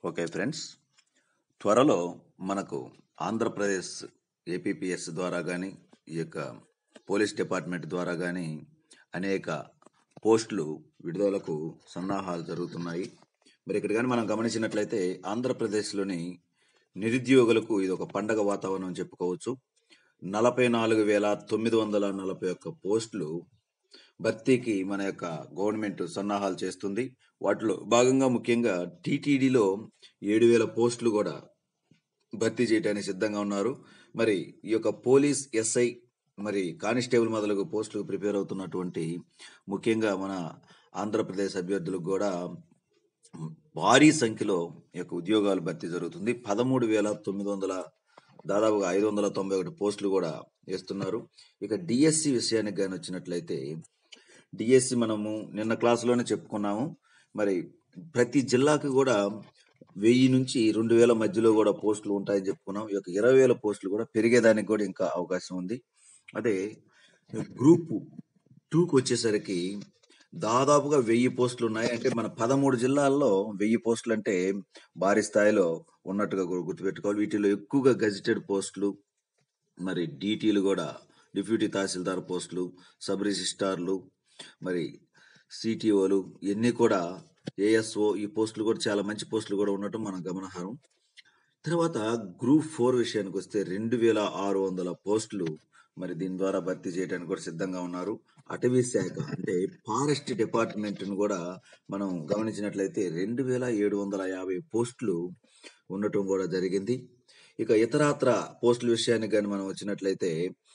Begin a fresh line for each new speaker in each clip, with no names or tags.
okay friends త్వరలో మనకు Andhra Pradesh APPS ద్వారా కానీ ఈ యొక్క పోలీస్ డిపార్ట్మెంట్ ద్వారా కానీ అనేక పోస్టులు విడుదలకు సన్నాహాలు జరుగుతున్నాయి మరి ఇక్కడ కానీ మనం గమనించినట్లయితే ఆంధ్రప్రదేశ్లోని నిరుద్యోగులకు ఇది ఒక పండగ వాతావరణం అని చెప్పుకోవచ్చు నలభై నాలుగు వేల తొమ్మిది వందల నలభై ఒక్క పోస్టులు భర్తీకి మన యొక్క గవర్నమెంట్ సన్నాహాలు చేస్తుంది వాటిలో భాగంగా ముఖ్యంగా టీటీడీలో ఏడు వేల పోస్టులు కూడా భర్తీ చేయడానికి సిద్ధంగా ఉన్నారు మరి ఈ యొక్క పోలీస్ ఎస్ఐ మరి కానిస్టేబుల్ మొదలగు పోస్టులకు ప్రిపేర్ అవుతున్నటువంటి ముఖ్యంగా మన ఆంధ్రప్రదేశ్ అభ్యర్థులకు కూడా భారీ సంఖ్యలో ఈ యొక్క ఉద్యోగాలు భర్తీ జరుగుతుంది పదమూడు వేల తొమ్మిది వందల దాదాపుగా ఐదు వందల తొంభై ఒకటి పోస్టులు కూడా వేస్తున్నారు ఇక డిఎస్సి విషయానికి కానీ వచ్చినట్లయితే డిఎస్సి మనము నిన్న క్లాసులోనే చెప్పుకున్నాము మరి ప్రతి జిల్లాకు కూడా వెయ్యి నుంచి రెండు వేల మధ్యలో కూడా పోస్టులు ఉంటాయని చెప్పుకున్నాం ఈ యొక్క ఇరవై వేల పోస్టులు కూడా పెరిగేదానికి కూడా ఇంకా అవకాశం ఉంది అదే గ్రూప్ టూకి వచ్చేసరికి దాదాపుగా వెయ్యి పోస్టులు ఉన్నాయి అంటే మన పదమూడు జిల్లాల్లో వెయ్యి పోస్టులు అంటే భారీ స్థాయిలో ఉన్నట్టుగా గు- గుర్తుపెట్టుకోవాలి వీటిలో ఎక్కువగా గజిటెడ్ పోస్టులు మరి డీటీలు కూడా డిప్యూటీ తహసీల్దార్ పోస్టులు సబ్ రిజిస్టార్లు మరి సిటిఓలు ఇవన్నీ కూడా ఏఎస్ఓ ఈ పోస్టులు కూడా చాలా మంచి పోస్టులు కూడా ఉండటం మనం గమనార్హం తర్వాత గ్రూప్ ఫోర్ విషయానికి వస్తే రెండు వేల ఆరు వందల పోస్టులు మరి దీని ద్వారా భర్తీ చేయడానికి కూడా సిద్ధంగా ఉన్నారు అటవీ శాఖ అంటే ఫారెస్ట్ డిపార్ట్మెంట్ ను కూడా మనం గమనించినట్లయితే రెండు వేల ఏడు వందల యాభై పోస్టులు ఉండటం కూడా జరిగింది ఇక ఇతరాత్ర పోస్టుల విషయానికి కానీ మనం వచ్చినట్లయితే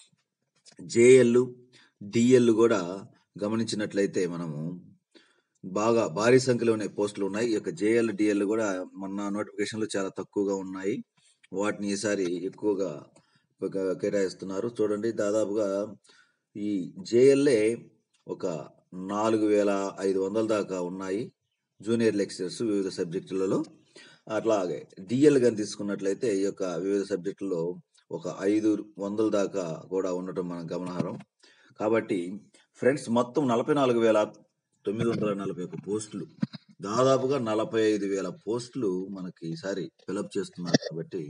జేఎల్ డిఎల్ కూడా గమనించినట్లయితే మనము బాగా భారీ సంఖ్యలోనే పోస్టులు ఉన్నాయి ఈ యొక్క జేఎల్ డిఎల్ కూడా మొన్న నోటిఫికేషన్లు చాలా తక్కువగా ఉన్నాయి వాటిని ఈసారి ఎక్కువగా ఒక కేటాయిస్తున్నారు చూడండి దాదాపుగా ఈ జేఎల్ఏ ఒక నాలుగు వేల ఐదు వందల దాకా ఉన్నాయి జూనియర్ లెక్చరర్స్ వివిధ సబ్జెక్టులలో అట్లాగే డిఎల్ కానీ తీసుకున్నట్లయితే ఈ యొక్క వివిధ సబ్జెక్టుల్లో ఒక ఐదు వందల దాకా కూడా ఉండటం మనం గమనార్హం కాబట్టి ఫ్రెండ్స్ మొత్తం నలభై నాలుగు వేల తొమ్మిది వందల నలభై ఒక పోస్టులు దాదాపుగా నలభై ఐదు వేల పోస్టులు మనకి ఈసారి ఫిలప్ చేస్తున్నారు కాబట్టి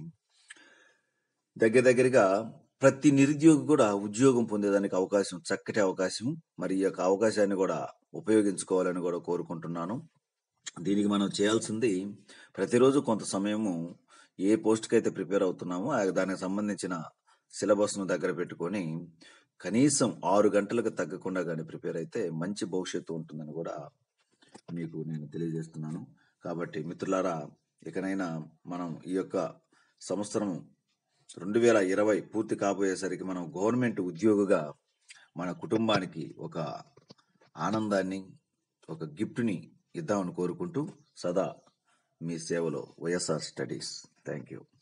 దగ్గర దగ్గరగా ప్రతి నిరుద్యోగి కూడా ఉద్యోగం పొందేదానికి అవకాశం చక్కటి అవకాశం మరి ఈ యొక్క అవకాశాన్ని కూడా ఉపయోగించుకోవాలని కూడా కోరుకుంటున్నాను దీనికి మనం చేయాల్సింది ప్రతిరోజు కొంత సమయము ఏ పోస్ట్కి అయితే ప్రిపేర్ అవుతున్నామో ఆ దానికి సంబంధించిన సిలబస్ను దగ్గర పెట్టుకొని కనీసం ఆరు గంటలకు తగ్గకుండా కానీ ప్రిపేర్ అయితే మంచి భవిష్యత్తు ఉంటుందని కూడా మీకు నేను తెలియజేస్తున్నాను కాబట్టి మిత్రులారా ఇకనైనా మనం ఈ యొక్క సంవత్సరం రెండు వేల ఇరవై పూర్తి కాబోయేసరికి మనం గవర్నమెంట్ ఉద్యోగిగా మన కుటుంబానికి ఒక ఆనందాన్ని ఒక గిఫ్ట్ని ఇద్దామని కోరుకుంటూ సదా మీ సేవలో వైఎస్ఆర్ స్టడీస్ థ్యాంక్ యూ